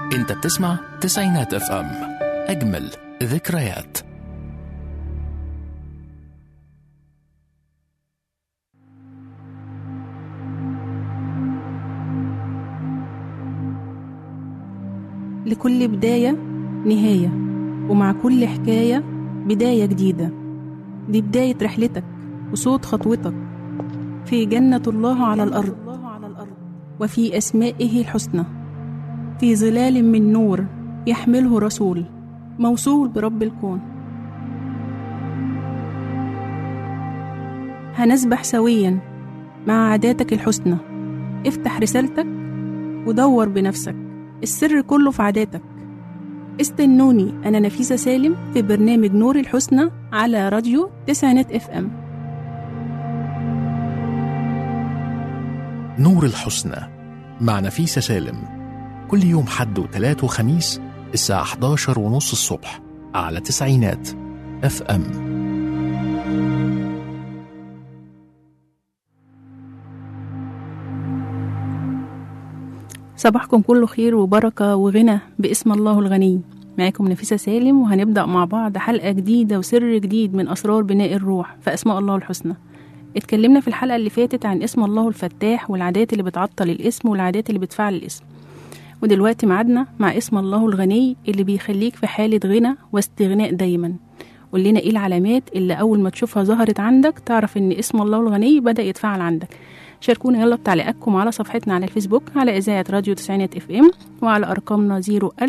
انت بتسمع تسعينات اف ام اجمل ذكريات لكل بداية نهاية ومع كل حكاية بداية جديدة دي بداية رحلتك وصوت خطوتك في جنة الله على الأرض وفي أسمائه الحسنى في ظلال من نور يحمله رسول موصول برب الكون هنسبح سويا مع عاداتك الحسنى افتح رسالتك ودور بنفسك السر كله في عاداتك استنوني أنا نفيسة سالم في برنامج نور الحسنى على راديو تسعينات اف ام نور الحسنى مع نفيسة سالم كل يوم حد وتلات وخميس الساعة 11 ونص الصبح على تسعينات اف ام صباحكم كله خير وبركة وغنى باسم الله الغني معاكم نفيسة سالم وهنبدأ مع بعض حلقة جديدة وسر جديد من أسرار بناء الروح في أسماء الله الحسنى اتكلمنا في الحلقة اللي فاتت عن اسم الله الفتاح والعادات اللي بتعطل الاسم والعادات اللي بتفعل الاسم ودلوقتي معادنا مع اسم الله الغني اللي بيخليك في حالة غنى واستغناء دايما قول لنا ايه العلامات اللي أول ما تشوفها ظهرت عندك تعرف ان اسم الله الغني بدأ يتفعل عندك شاركونا يلا بتعليقاتكم على صفحتنا على الفيسبوك على إذاعة راديو تسعينات اف ام وعلى أرقامنا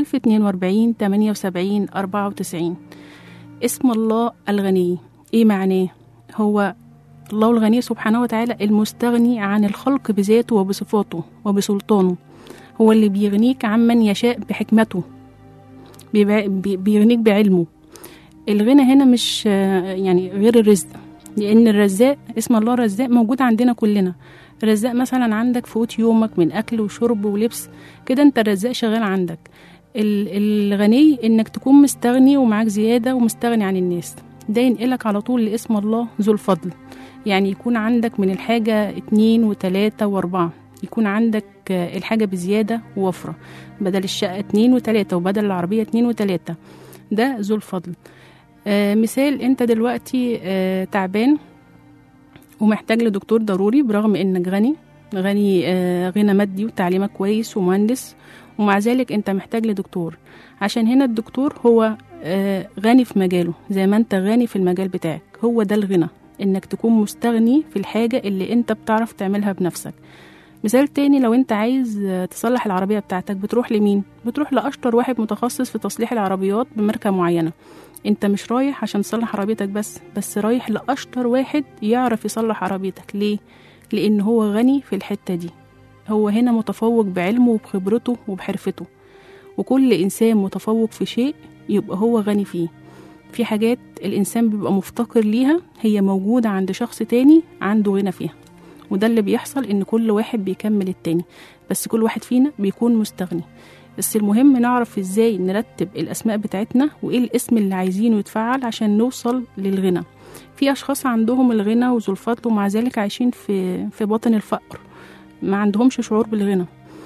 01042 78 94 اسم الله الغني ايه معناه هو الله الغني سبحانه وتعالى المستغني عن الخلق بذاته وبصفاته وبسلطانه هو اللي بيغنيك عمن يشاء بحكمته بيبع- بي- بيغنيك بعلمه الغنى هنا مش آه، يعني غير الرزق لأن الرزاق اسم الله الرزاق موجود عندنا كلنا الرزاق مثلا عندك في قوت يومك من أكل وشرب ولبس كده أنت الرزاق شغال عندك ال- الغني إنك تكون مستغني ومعاك زيادة ومستغني عن الناس ده ينقلك على طول لاسم الله ذو الفضل يعني يكون عندك من الحاجة اتنين وتلاتة وأربعة يكون عندك آه، الحاجة بزيادة ووفرة بدل الشقة اتنين وتلاتة وبدل العربية اتنين وتلاتة ده ذو الفضل آه مثال انت دلوقتي آه تعبان ومحتاج لدكتور ضروري برغم انك غني غني آه غنى مادي وتعليمك كويس ومهندس ومع ذلك انت محتاج لدكتور عشان هنا الدكتور هو آه غني في مجاله زي ما انت غني في المجال بتاعك هو ده الغنى انك تكون مستغني في الحاجة اللي انت بتعرف تعملها بنفسك مثال تاني لو انت عايز آه، تصلح العربية بتاعتك بتروح لمين؟ بتروح لأشطر واحد متخصص في تصليح العربيات بماركة معينة انت مش رايح عشان تصلح عربيتك بس بس رايح لأشطر واحد يعرف يصلح عربيتك ليه؟ لأن هو غني في الحتة دي هو هنا متفوق بعلمه وبخبرته وبحرفته وكل إنسان متفوق في شيء يبقى هو غني فيه في حاجات الإنسان بيبقى مفتقر ليها هي موجودة عند شخص تاني عنده غنى فيها وده اللي بيحصل إن كل واحد بيكمل التاني بس كل واحد فينا بيكون مستغني بس المهم نعرف ازاي نرتب الاسماء بتاعتنا وايه الاسم اللي عايزينه يتفعل عشان نوصل للغنى في اشخاص عندهم الغنى وذو الفضل ومع ذلك عايشين في في باطن الفقر ما عندهمش شعور بالغنى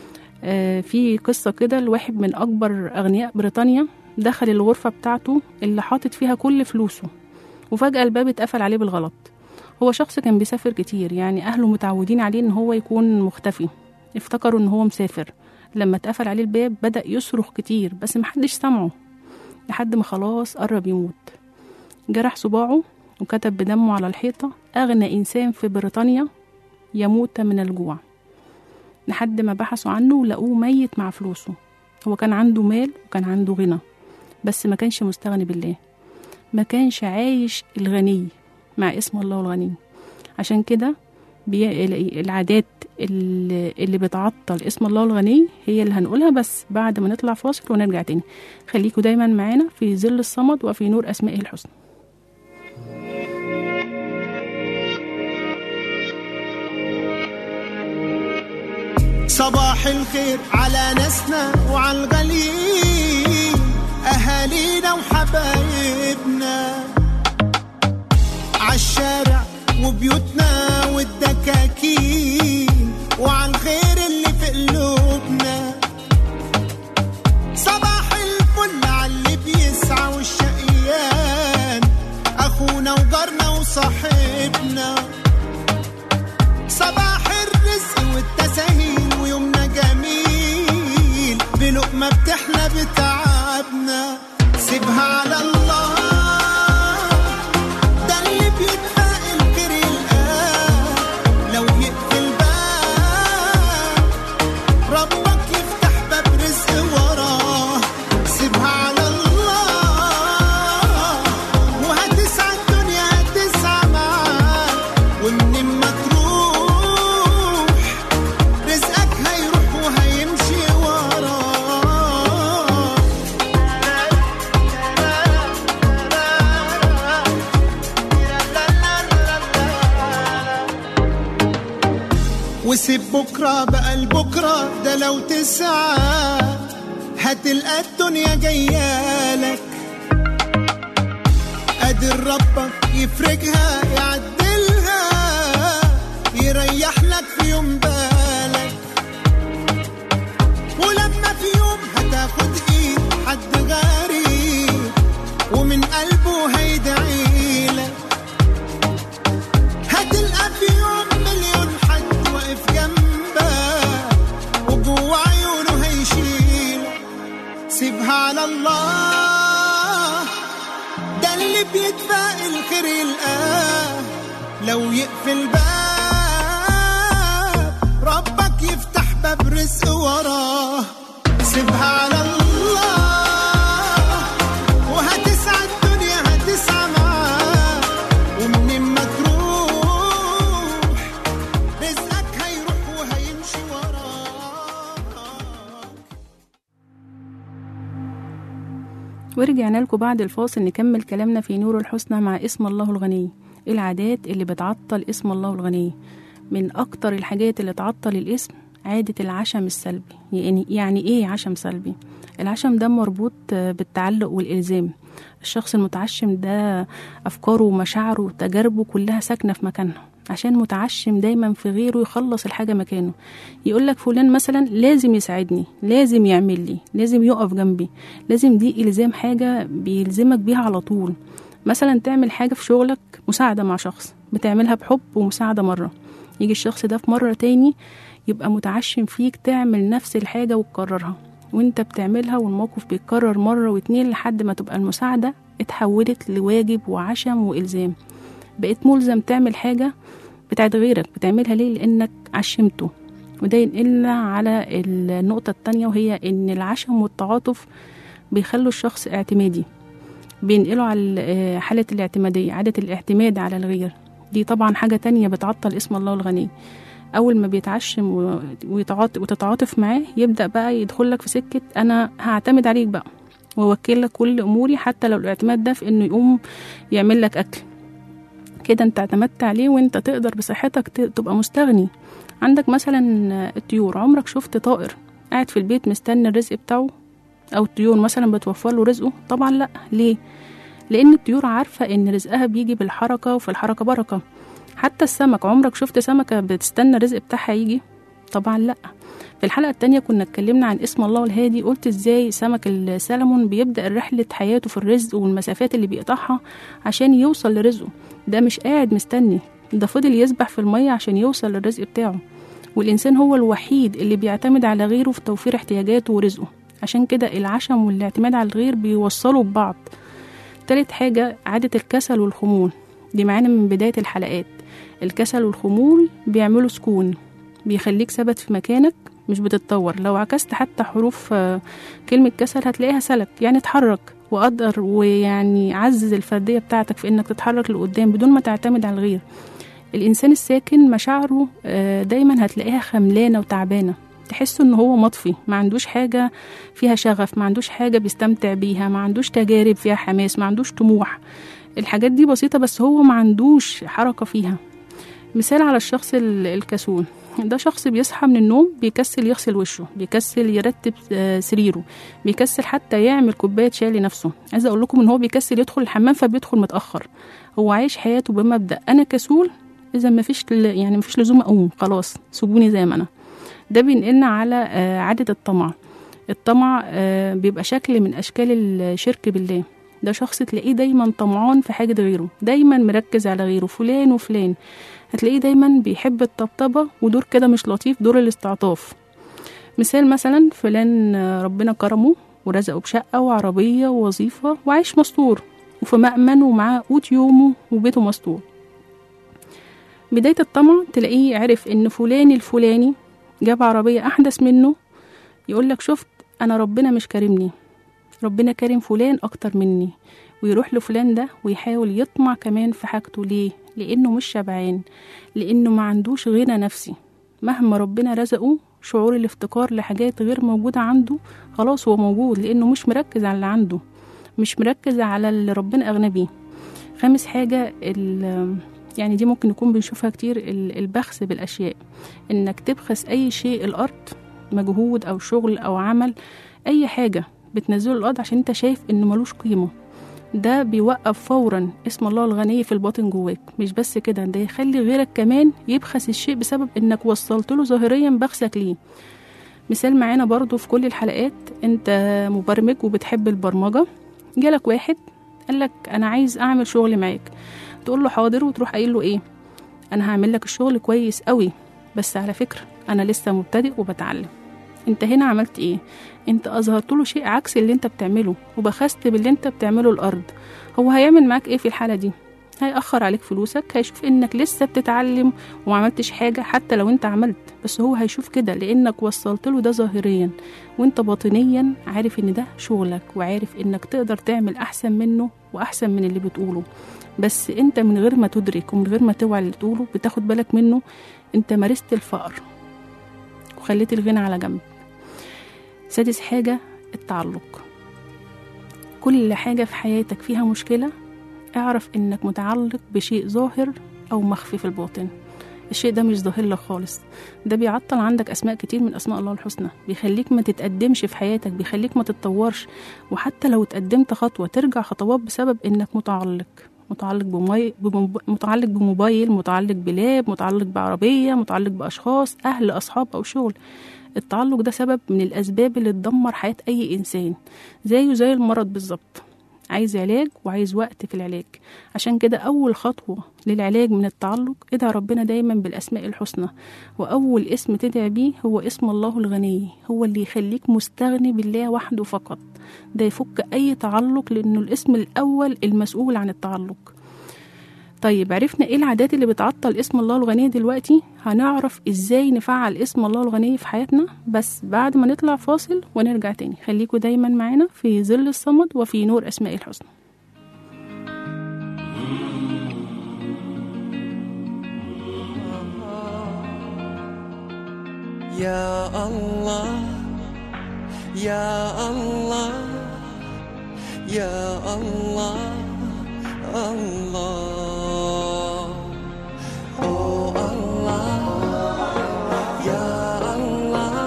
آه في قصه كده لواحد من اكبر اغنياء بريطانيا دخل الغرفه بتاعته اللي حاطط فيها كل فلوسه وفجاه الباب اتقفل عليه بالغلط هو شخص كان بيسافر كتير يعني اهله متعودين عليه ان هو يكون مختفي افتكروا ان هو مسافر لما اتقفل عليه الباب بدأ يصرخ كتير بس محدش سمعه لحد ما خلاص قرب يموت جرح صباعه وكتب بدمه على الحيطة أغنى إنسان في بريطانيا يموت من الجوع لحد ما بحثوا عنه ولقوه ميت مع فلوسه هو كان عنده مال وكان عنده غنى بس ما كانش مستغني بالله ما كانش عايش الغني مع اسم الله الغني عشان كده بي... العادات اللي اللي بتعطل اسم الله الغني هي اللي هنقولها بس بعد ما نطلع فاصل ونرجع تاني خليكوا دايما معانا في ظل الصمد وفي نور أسمائه الحسنى صباح الخير على ناسنا وعلى الغاليين أهالينا وحبايبنا عالشارع وبيوتنا والدكاكين وعلى الخير اللي في قلوبنا تعبنا سيبها على الله ده اللي بيتفائل خير يلقاه لو يقفل باب ربك يفتح باب رزق وراه سيبها على الله وهتسعى الدنيا هتسعى معاك ومنين ما تروح رزقك هيروح وهيمشي وراه وسيب بكرة بقى لبكرة ده لو تسعى هتلقى الدنيا جايالك قادر ربك يفرجها يعدلها يريح لك في يوم بالك ولما في يوم هتاخد ايد حد غريب ومن قلبه هيدعيلك هتلقى في يوم مليون حد واقف جنبك وجوه عيونه هيشيلك سيبها على الله ده اللي بيتفائل خير يلقاه لو يقفل باب ربك يفتح باب رزق وراه سيبها على الله وهتسعى الدنيا هتسعى معاه ومنين ما تروح رزقك هيروح وهيمشي وراك ورجعنا لكم بعد الفاصل نكمل كلامنا في نور الحسنى مع اسم الله الغني إيه العادات اللي بتعطل اسم الله الغني من أكتر الحاجات اللي تعطل الاسم عادة العشم السلبي يعني, يعني إيه عشم سلبي؟ العشم ده مربوط آه، بالتعلق والإلزام الشخص المتعشم ده أفكاره ومشاعره وتجاربه كلها ساكنة في مكانها عشان متعشم دايما في غيره يخلص الحاجة مكانه يقول لك فلان مثلا لازم يساعدني لازم يعمل لي لازم يقف جنبي لازم دي إلزام حاجة بيلزمك بيها على طول مثلا تعمل حاجة في شغلك مساعدة مع شخص بتعملها بحب ومساعدة مرة يجي الشخص ده في مرة تاني يبقى متعشم فيك تعمل نفس الحاجة وتكررها وانت بتعملها والموقف بيتكرر مرة واتنين لحد ما تبقى المساعدة اتحولت لواجب وعشم وإلزام بقيت ملزم تعمل حاجة بتاعت غيرك بتعملها ليه لأنك عشمته وده ينقلنا على النقطة التانية وهي إن العشم والتعاطف بيخلوا الشخص اعتمادي بينقلوا على آه، حالة الاعتمادية عادة الاعتماد على الغير دي طبعا حاجة تانية بتعطل اسم الله الغني أول ما بيتعشم و- ويتعاط- وتتعاطف معاه يبدأ بقى يدخل لك في سكة أنا هعتمد عليك بقى ووكل لك كل أموري حتى لو الاعتماد ده في إنه يقوم يعمل لك أكل كده انت اعتمدت عليه وانت تقدر بصحتك ت- تبقى مستغني عندك مثلا الطيور عمرك شفت طائر قاعد في البيت مستني الرزق بتاعه او الطيور مثلا بتوفر له رزقه طبعا لا ليه لان الطيور عارفه ان رزقها بيجي بالحركه وفي الحركه بركه حتى السمك عمرك شفت سمكه بتستنى الرزق بتاعها يجي طبعا لا في الحلقة التانية كنا اتكلمنا عن اسم الله الهادي قلت ازاي سمك السلمون بيبدأ رحلة حياته في الرزق والمسافات اللي بيقطعها عشان يوصل لرزقه ده مش قاعد مستني ده فضل يسبح في المية عشان يوصل للرزق بتاعه والإنسان هو الوحيد اللي بيعتمد على غيره في توفير احتياجاته ورزقه عشان كده العشم والاعتماد على الغير بيوصلوا ببعض تالت حاجة عادة الكسل والخمول دي معانا من بداية الحلقات الكسل والخمول بيعملوا سكون بيخليك ثبت في مكانك مش بتتطور لو عكست حتى حروف آه، كلمة كسل هتلاقيها سلك يعني اتحرك وقدر ويعني عزز الفردية بتاعتك في انك تتحرك لقدام بدون ما تعتمد على الغير الإنسان الساكن مشاعره آه، دايما هتلاقيها خملانة وتعبانة تحس ان هو مطفي ما عندوش حاجة فيها شغف ما عندوش حاجة بيستمتع بيها ما عندوش تجارب فيها حماس ما عندوش طموح الحاجات دي بسيطة بس هو ما عندوش حركة فيها مثال على الشخص ال- الكسول ده شخص بيصحى من النوم بيكسل يغسل وشه بيكسل يرتب آه، سريره بيكسل حتى يعمل كوباية شاي لنفسه عايزة أقول لكم إن هو بيكسل يدخل الحمام فبيدخل متأخر هو عايش حياته بمبدأ أنا كسول إذا مفيش ل- يعني مفيش لزوم أقوم خلاص سيبوني زي ما أنا ده بينقلنا على آه، عادة الطمع الطمع آه، بيبقى شكل من أشكال الشرك بالله ده شخص تلاقيه دايما طمعان في حاجة غيره دايما مركز على غيره فلان وفلان هتلاقيه دايما بيحب الطبطبة ودور كده مش لطيف دور الاستعطاف مثال مثلا فلان آه، ربنا كرمه ورزقه بشقة وعربية ووظيفة وعايش مستور وفي مأمن ومعاه قوت يومه وبيته مستور بداية الطمع تلاقيه عرف إن فلان الفلاني جاب عربية أحدث منه يقولك شفت أنا ربنا مش كارمني ربنا كريم فلان أكتر مني ويروح لفلان ده ويحاول يطمع كمان في حاجته ليه؟ لأنه مش شبعان لأنه ما عندوش غنى نفسي مهما ربنا رزقه شعور الافتقار لحاجات غير موجودة عنده خلاص هو موجود لأنه مش مركز على اللي عنده مش مركز على اللي ربنا أغنى بيه خامس حاجة ال- يعني دي ممكن نكون بنشوفها كتير ال- البخس بالأشياء إنك تبخس أي شيء الأرض مجهود أو شغل أو عمل أي حاجة بتنزله الأرض عشان أنت شايف إنه ملوش قيمة ده بيوقف فورا اسم الله الغني في الباطن جواك مش بس كده ده يخلي غيرك كمان يبخس الشيء بسبب انك وصلت له ظاهريا بخسك ليه مثال معانا برضو في كل الحلقات انت مبرمج وبتحب البرمجة جالك واحد قالك انا عايز اعمل شغل معاك تقول له حاضر وتروح قايل له ايه انا هعمل لك الشغل كويس قوي بس على فكرة انا لسه مبتدئ وبتعلم انت هنا عملت ايه انت اظهرت له شيء عكس اللي انت بتعمله وبخست باللي انت بتعمله الارض هو هيعمل معاك ايه في الحالة دي هيأخر عليك فلوسك هيشوف انك لسه بتتعلم وما عملتش حاجة حتى لو انت عملت بس هو هيشوف كده لانك وصلت له ده ظاهريا وانت باطنيا عارف ان ده شغلك وعارف انك تقدر تعمل احسن منه واحسن من اللي بتقوله بس انت من غير ما تدرك ومن غير ما توعي اللي تقوله بتاخد بالك منه انت مارست الفقر وخليت الغنى على جنب سادس حاجة التعلق كل حاجة في حياتك فيها مشكلة اعرف انك متعلق بشيء ظاهر او مخفي في الباطن الشيء ده مش ظاهر لك خالص ده بيعطل عندك اسماء كتير من اسماء الله الحسنى بيخليك ما تتقدمش في حياتك بيخليك ما تتطورش وحتى لو اتقدمت خطوة ترجع خطوات بسبب انك متعلق متعلق بموبايل متعلق بموبايل متعلق بلاب متعلق بعربية متعلق بأشخاص أهل أصحاب أو شغل التعلق ده سبب من الأسباب اللي تدمر حياة أي إنسان زيه زي المرض بالظبط عايز علاج وعايز وقت في العلاج عشان كده أول خطوة للعلاج من التعلق ادعى ربنا دايما بالأسماء الحسنى وأول اسم تدعي بيه هو اسم الله الغني هو اللي يخليك مستغني بالله وحده فقط ده يفك أي تعلق لأنه الاسم الأول المسؤول عن التعلق طيب عرفنا ايه العادات اللي بتعطل اسم الله الغني دلوقتي هنعرف ازاي نفعل اسم الله الغني في حياتنا بس بعد ما نطلع فاصل ونرجع تاني خليكوا دايما معانا في ظل الصمد وفي نور اسماء الحسنى يا الله يا الله يا الله الله Oh Allah يا الله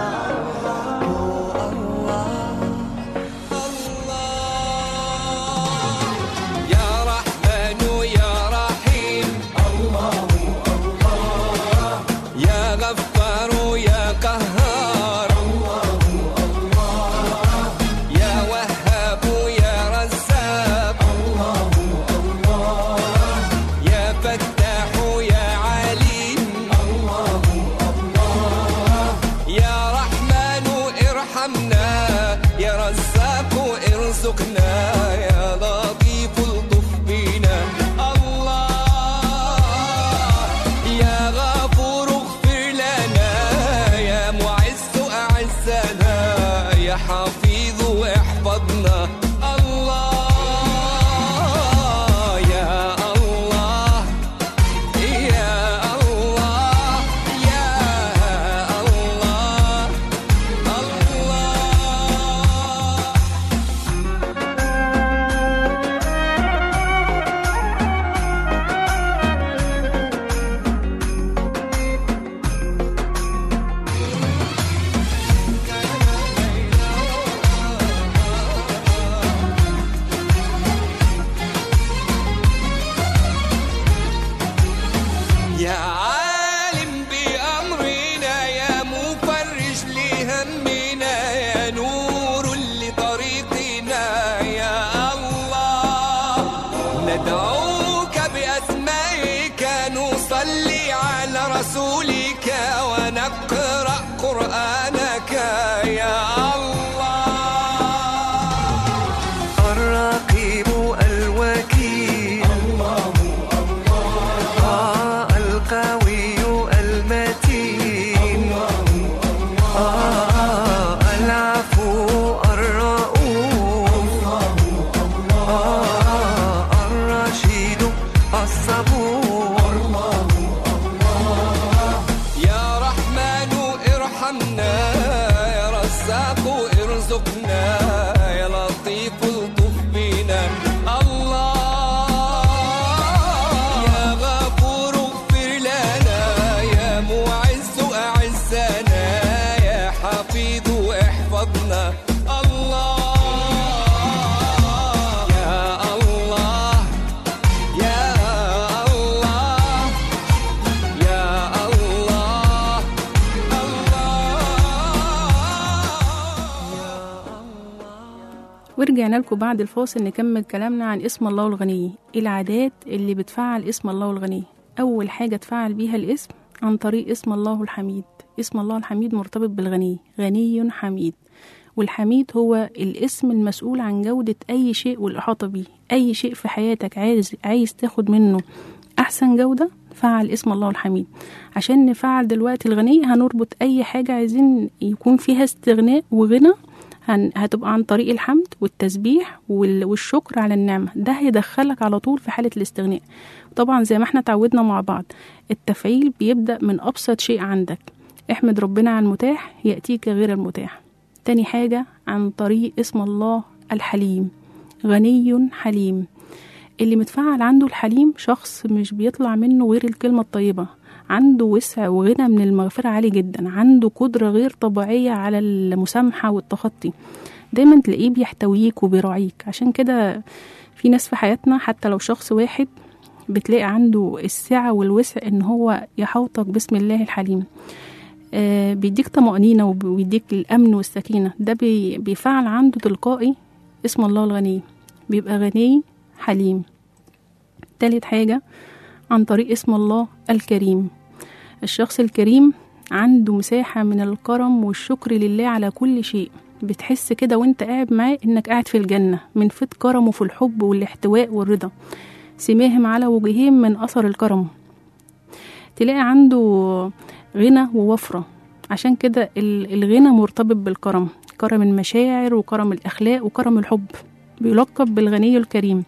Oh Allah الله يا رحمن يا رحيم يا غفار يا قهار يا وهاب يا رزاق يا فتاح يا عليم يا رحمن ارحمنا يا رزاق ارزقنا يا لطيف الطف بنا الله يا غفور اغفر لنا يا معز اعزنا يا حفيظ احفظنا الله يا الله يا الله يا الله الله يا عالم بأمرنا يا مفرج لهمنا يا نور لطريقنا يا الله ندعوك بأسمائك نصلي على رسولك ونقرأ قرآنك يا الله عنا يا رزاق ارزقنا يا لطيف الطف بينا الله يا غفور اغفر لنا يا معز اعزنا يا حفيظ احفظنا الله يا الله يا الله يا الله ورجعنا لكم بعد الفاصل نكمل كلامنا عن اسم الله الغني العادات اللي بتفعل اسم الله الغني أول حاجة تفعل بيها الاسم عن طريق اسم الله الحميد اسم الله الحميد مرتبط بالغني غني حميد والحميد هو الاسم المسؤول عن جودة أي شيء والإحاطة بيه أي شيء في حياتك عايز عايز تاخد منه أحسن جودة فعل اسم الله الحميد عشان نفعل دلوقتي الغني هنربط أي حاجة عايزين يكون فيها استغناء وغنى هن- هتبقى عن طريق الحمد والتسبيح وال- والشكر على النعمة ده هيدخلك على طول في حالة الاستغناء طبعا زي ما احنا تعودنا مع بعض التفعيل بيبدأ من أبسط شيء عندك احمد ربنا على المتاح يأتيك غير المتاح تاني حاجة عن طريق اسم الله الحليم غني حليم اللي متفعل عنده الحليم شخص مش بيطلع منه غير الكلمة الطيبة عنده وسع وغنى من المغفرة عالي جدا عنده قدرة غير طبيعية على المسامحة والتخطي دايما تلاقيه بيحتويك وبيراعيك عشان كده في ناس في حياتنا حتى لو شخص واحد بتلاقي عنده السعة والوسع ان هو يحوطك بسم الله الحليم آه بيديك طمأنينة وب- وبيديك الأمن والسكينة ده بي بيفعل عنده تلقائي اسم الله الغني بيبقى غني حليم تالت حاجة عن طريق اسم الله الكريم الشخص الكريم عنده مساحة من الكرم والشكر لله على كل شيء بتحس كده وانت قاعد معاه انك قاعد في الجنة من فت كرمه في الحب والاحتواء والرضا سماهم على وجههم من أثر الكرم تلاقي عنده غنى ووفرة عشان كده ال- الغنى مرتبط بالكرم كرم المشاعر وكرم الأخلاق وكرم الحب بيلقب بالغني الكريم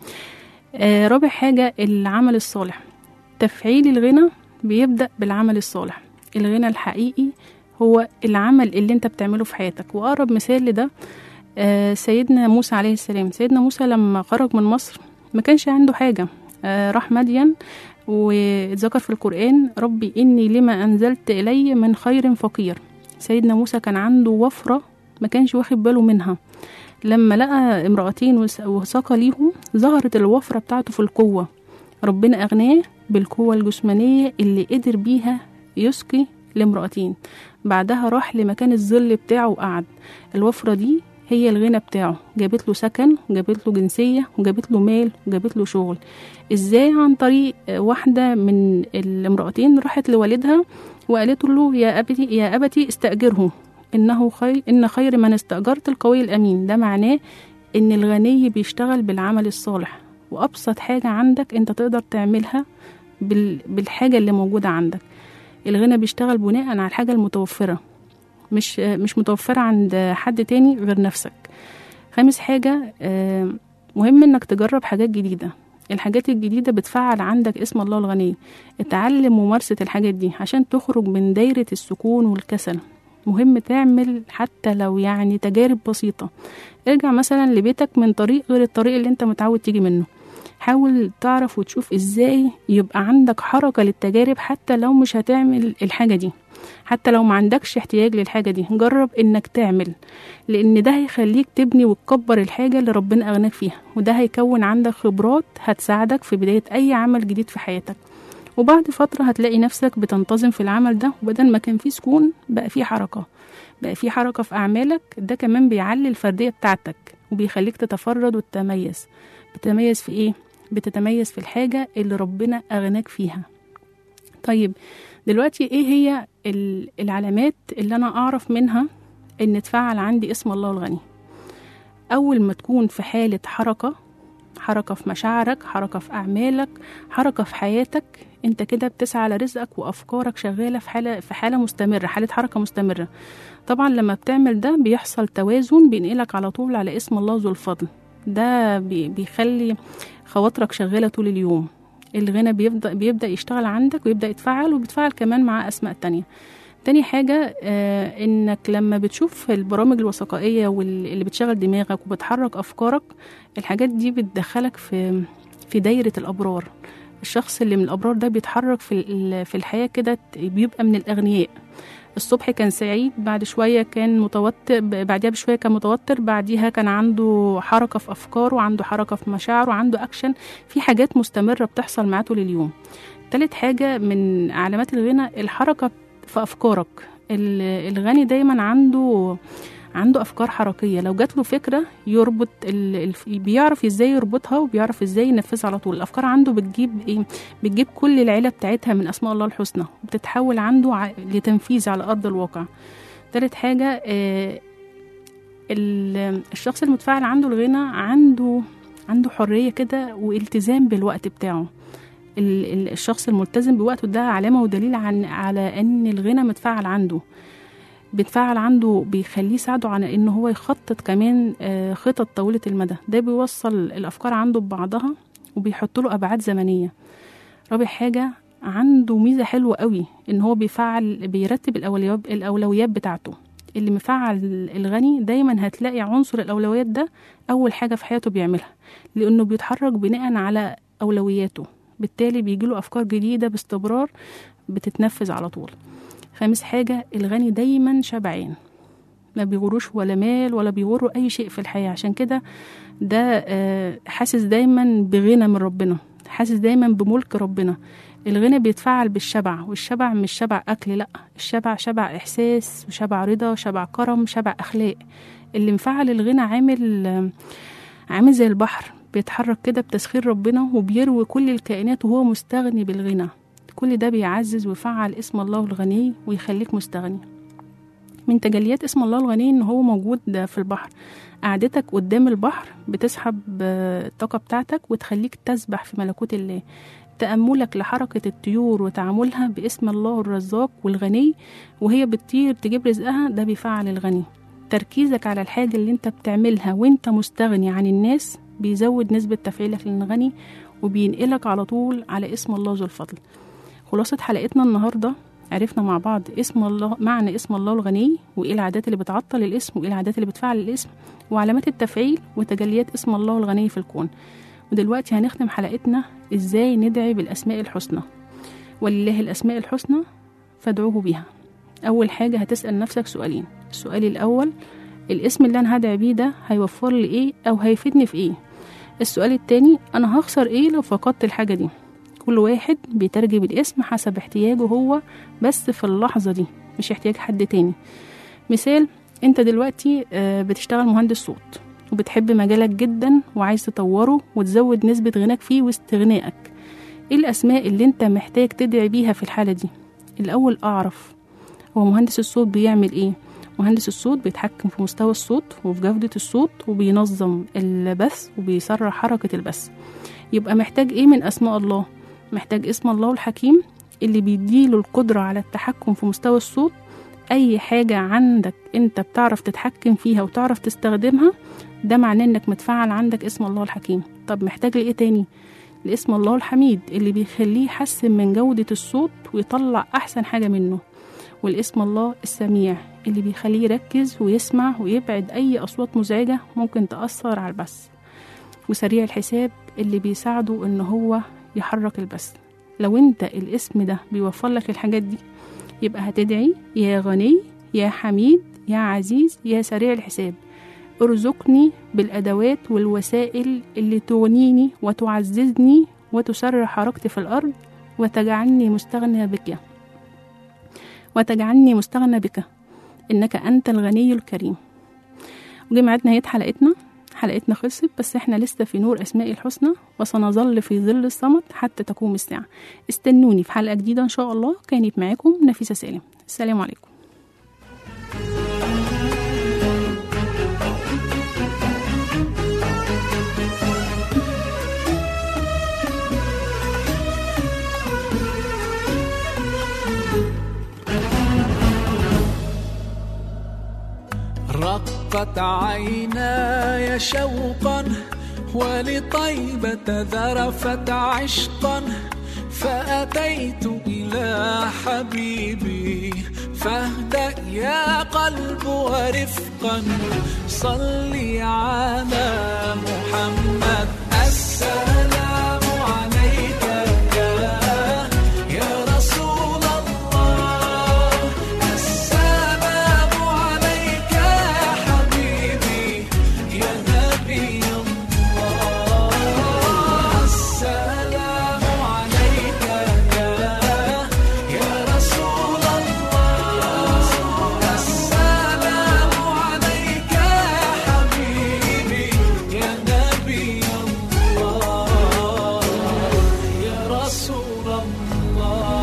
آه رابع حاجة العمل الصالح تفعيل الغنى بيبدأ بالعمل الصالح الغنى الحقيقي هو العمل اللي انت بتعمله في حياتك وأقرب مثال لده آه سيدنا موسى عليه السلام سيدنا موسى لما خرج من مصر ما كانش عنده حاجة آه راح مدين واتذكر في القرآن ربي إني لما أنزلت إلي من خير فقير سيدنا موسى كان عنده وفرة ما كانش واخد باله منها لما لقى امرأتين وس- وساقة ليهم ظهرت الوفرة بتاعته في القوة ربنا أغناه بالقوة الجسمانية اللي قدر بيها يسقي لامرأتين بعدها راح لمكان الظل بتاعه وقعد الوفرة دي هي الغنى بتاعه جابت له سكن وجابت له جنسية وجابت له مال وجابت له شغل ازاي عن طريق واحدة من الامرأتين راحت لوالدها وقالت له يا أبتي يا أبتي استأجره إنه خير إن خير من استأجرت القوي الأمين ده معناه إن الغني بيشتغل بالعمل الصالح وأبسط حاجة عندك أنت تقدر تعملها بال... بالحاجة اللي موجودة عندك الغنى بيشتغل بناء على الحاجة المتوفرة مش مش متوفرة عند حد تاني غير نفسك خامس حاجة آه، مهم إنك تجرب حاجات جديدة الحاجات الجديدة بتفعل عندك اسم الله الغني اتعلم ممارسة الحاجات دي عشان تخرج من دايرة السكون والكسل مهم تعمل حتى لو يعني تجارب بسيطة ارجع مثلا لبيتك من طريق غير الطريق اللي انت متعود تيجي منه حاول تعرف وتشوف ازاي يبقى عندك حركة للتجارب حتى لو مش هتعمل الحاجة دي حتى لو ما عندكش احتياج للحاجة دي جرب انك تعمل لان ده هيخليك تبني وتكبر الحاجة اللي ربنا اغناك فيها وده هيكون عندك خبرات هتساعدك في بداية اي عمل جديد في حياتك وبعد فترة هتلاقي نفسك بتنتظم في العمل ده وبدل ما كان فيه سكون بقى فيه حركة بقى فيه حركة في أعمالك ده كمان بيعلي الفردية بتاعتك وبيخليك تتفرد وتتميز بتتميز في إيه؟ بتتميز في الحاجة اللي ربنا أغناك فيها طيب دلوقتي إيه هي ال- العلامات اللي أنا أعرف منها إن اتفعل عندي اسم الله الغني أول ما تكون في حالة حركة حركة في مشاعرك حركة في أعمالك حركة في حياتك انت كده بتسعى لرزقك وأفكارك شغالة في حالة في حالة مستمرة حالة حركة مستمرة طبعا لما بتعمل ده بيحصل توازن بينقلك على طول على اسم الله ذو الفضل ده بي- بيخلي خواطرك شغالة طول اليوم الغنى بيبدأ بيبدأ يشتغل عندك ويبدأ يتفعل وبيتفعل كمان مع أسماء تانية تاني حاجة آه إنك لما بتشوف البرامج الوثائقية واللي بتشغل دماغك وبتحرك أفكارك الحاجات دي بتدخلك في في دايرة الأبرار الشخص اللي من الأبرار ده بيتحرك في ال- في الحياة كده بيبقى من الأغنياء الصبح كان سعيد بعد شوية كان متوتر بعديها بشوية كان متوتر بعديها كان عنده حركة في أفكاره عنده حركة في مشاعره عنده أكشن في حاجات مستمرة بتحصل معاه طول اليوم تالت حاجة من علامات الغنى الحركة في أفكارك ال- الغني دايما عنده عنده أفكار حركية لو جات له فكرة يربط ال... ال... بيعرف ازاي يربطها وبيعرف ازاي ينفذها على طول الأفكار عنده بتجيب ايه بتجيب كل العيلة بتاعتها من أسماء الله الحسنى وبتتحول عنده ع... لتنفيذ على أرض الواقع تالت حاجة آه ال- الشخص المتفاعل عنده الغنى عنده عنده حرية كده والتزام بالوقت بتاعه ال- ال- الشخص الملتزم بوقته ده علامة ودليل عن على أن الغنى متفاعل عنده بيتفاعل عنده بيخليه يساعده على ان هو يخطط كمان آه، خطط طويلة المدى ده بيوصل الافكار عنده ببعضها وبيحط له ابعاد زمنية رابع حاجة عنده ميزة حلوة قوي ان هو بيفعل بيرتب الاولويات الاولويات بتاعته اللي مفعل الغني دايما هتلاقي عنصر الاولويات ده اول حاجة في حياته بيعملها لانه بيتحرك بناء على اولوياته بالتالي بيجيله افكار جديدة باستمرار بتتنفذ على طول خامس حاجة الغني دايما شبعان ما بيغروش ولا مال ولا بيغره أي شيء في الحياة عشان كده ده آه، حاسس دايما بغنى من ربنا حاسس دايما بملك ربنا الغنى بيتفعل بالشبع والشبع مش شبع أكل لأ الشبع شبع إحساس وشبع رضا شبع كرم شبع أخلاق اللي مفعل الغنى عامل آه، عامل زي البحر بيتحرك كده بتسخير ربنا وبيروي كل الكائنات وهو مستغني بالغنى كل ده بيعزز ويفعل اسم الله الغني ويخليك مستغني من تجليات اسم الله الغني ان هو موجود في البحر قعدتك قدام البحر بتسحب آه، الطاقة بتاعتك وتخليك تسبح في ملكوت الله تأملك لحركة الطيور وتعاملها باسم الله الرزاق والغني وهي بتطير تجيب رزقها ده بيفعل الغني تركيزك على الحاجة اللي انت بتعملها وانت مستغني عن الناس بيزود نسبة تفعيلك للغني وبينقلك على طول على اسم الله ذو الفضل خلاصة حلقتنا النهاردة عرفنا مع بعض اسم الله معنى اسم الله الغني وايه العادات اللي بتعطل الاسم وايه العادات اللي بتفعل الاسم وعلامات التفعيل وتجليات اسم الله الغني في الكون ودلوقتي هنختم حلقتنا ازاي ندعي بالاسماء الحسنى ولله الاسماء الحسنى فادعوه بها اول حاجة هتسأل نفسك سؤالين السؤال الاول الاسم اللي انا هدعي بيه ده هيوفر لي ايه او هيفيدني في ايه السؤال التاني انا هخسر ايه لو فقدت الحاجة دي كل واحد بيترجم الاسم حسب احتياجه هو بس في اللحظة دي مش احتياج حد تاني مثال انت دلوقتي آه، بتشتغل مهندس صوت وبتحب مجالك جدا وعايز تطوره وتزود نسبة غناك فيه واستغنائك ايه الاسماء اللي انت محتاج تدعي بيها في الحالة دي الاول اعرف هو مهندس الصوت بيعمل ايه مهندس الصوت بيتحكم في مستوى الصوت وفي جودة الصوت وبينظم البث وبيسرع حركة البث يبقى محتاج ايه من اسماء الله محتاج اسم الله الحكيم اللي بيديله القدرة على التحكم في مستوى الصوت أي حاجة عندك أنت بتعرف تتحكم فيها وتعرف تستخدمها ده معناه إنك متفعل عندك اسم الله الحكيم طب محتاج لإيه تاني؟ لاسم الله الحميد اللي بيخليه يحسن من جودة الصوت ويطلع أحسن حاجة منه والاسم الله السميع اللي بيخليه يركز ويسمع ويبعد أي أصوات مزعجة ممكن تأثر على البث وسريع الحساب اللي بيساعده إن هو يحرك البث لو انت الاسم ده بيوفر لك الحاجات دي يبقى هتدعي يا غني يا حميد يا عزيز يا سريع الحساب ارزقني بالادوات والوسائل اللي تغنيني وتعززني وتسرع حركتي في الارض وتجعلني مستغنى بك وتجعلني مستغنى بك انك انت الغني الكريم وجه ميعاد نهايه حلقتنا حلقتنا خلصت بس احنا لسه في نور اسماء الحسنى وسنظل في ظل الصمت حتى تقوم الساعه استنوني في حلقه جديده ان شاء الله كانت معاكم نفيسه سالم السلام عليكم رقت عيناي شوقا ولطيبة ذرفت عشقا فأتيت إلى حبيبي فاهدأ يا قلب ورفقا صلي على محمد السلام عليك يا يا رسول الله السلام عليك يا حبيبي يا نبي الله السلام عليك يا يا رسول الله السلام عليك يا حبيبي يا نبي الله يا رسول الله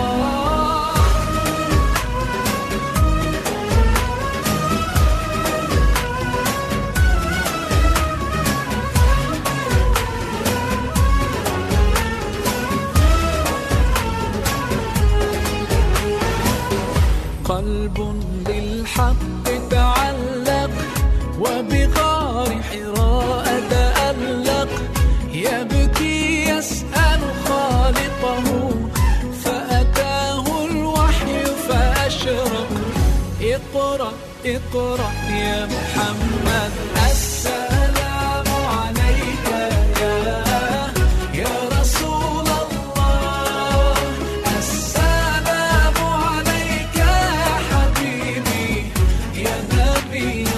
قلب بالحق تعلق وبغار حراء تألق يبكي يسأل خالقه فأتاه الوحي فأشرق اقرأ اقرأ يا محمد السلام عليك يا يا رسول الله السلام عليك يا حبيبي يا نبي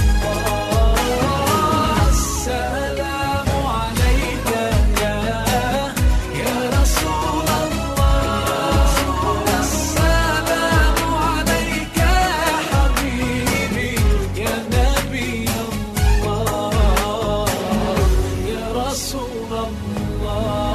الله السلام عليك يا يا رسول الله السلام عليك يا حبيبي يا نبي الله يا رسول الله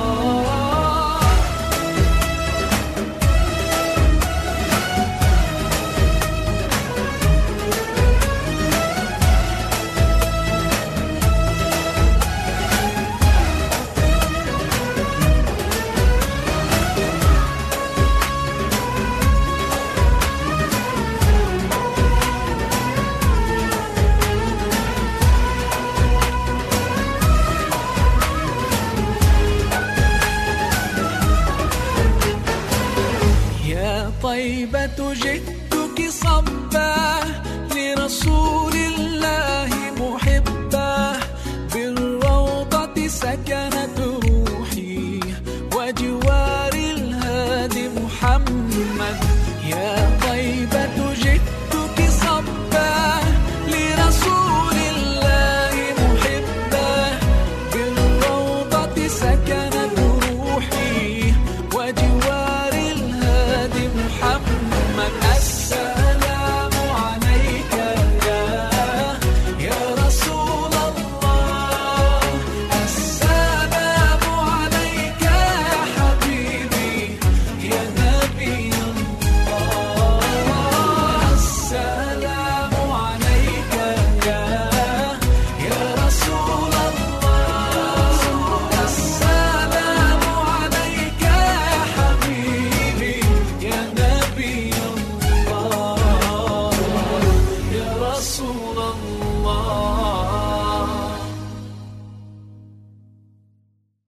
يا طيبة جئتك صبا لرسول الله محبا بالروضة سكنت روحي وجوار الهادي محمد يا طيبة جئتك صبا لرسول الله محبا بالروضة سكنت روحي وجوار الهادي محمد السلام عليك يا يا رسول الله السلام عليك يا حبيبي يا نبي الله السلام عليك يا يا رسول الله السلام عليك يا حبيبي يا نبي الله يا رسول الله